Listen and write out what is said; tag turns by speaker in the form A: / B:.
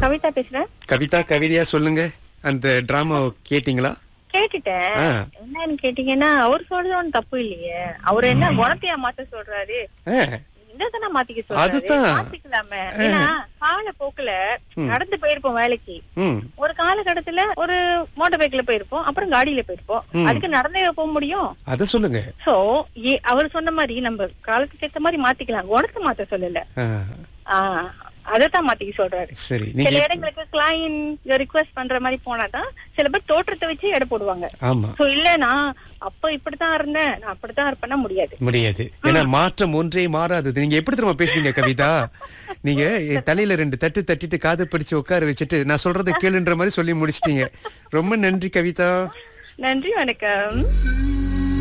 A: கவிதா பேசுறேன்
B: கவிதா கவிதையா சொல்லுங்க அந்த டிராமா கேட்டீங்களா
A: கேட்டுட்டேன்
B: ஆ.
A: என்னன்னு கேட்டீங்கன்னா அவர் சொல்றது ஒண்ணும் தப்பு இல்லையே அவர் என்ன குணத்தையா மாத்த சொல்றாரு
B: ஆ,
A: என்னதானே மாத்திக்க சொல்றாரு
B: அதுதான்.
A: மாத்திக்கலாமே ஏன்னா கால போக்குல நடந்து போயிருப்போம் வேலைக்கு
B: ம்
A: ஒரு காலகட்டத்துல ஒரு மோட்டார் பைக்ல போயிருப்போம் அப்புறம் காடியில போயிருப்போம் அதுக்கு நடந்தே போக முடியும்
B: அத சொல்லுங்க
A: சோ அவர் சொன்ன மாதிரி நம்ம காலத்துக்கு ஏத்த மாதிரி மாத்திக்கலாம் குணத்தை மாத்த சொல்லல
B: ஆ,
A: ஆஹ் அதத்தான் மாத்திக்க சொல்றாரு
B: சரி
A: சில
B: நீங்க
A: இடங்களுக்கு கிளைண்ட் ரிக்வெஸ்ட் பண்ற மாதிரி போனாதான் சில பேர் தோற்றத்தை வச்சு எடை போடுவாங்க
B: ஆமா
A: சோ இல்ல நான் அப்ப இப்படித்தான் இருந்தேன் நான் அப்படித்தான் இருப்பேன்னா முடியாது
B: முடியாது ஏன்னா மாற்றம் ஒன்றே மாறாதது நீங்க எப்படி தெரியுமா பேசுவீங்க கவிதா நீங்க என் தலையில ரெண்டு தட்டு தட்டிட்டு காது பிடிச்சு உட்கார வச்சுட்டு நான் சொல்றதை கேளுன்ற மாதிரி சொல்லி முடிச்சிட்டீங்க ரொம்ப நன்றி கவிதா
A: நன்றி வணக்கம்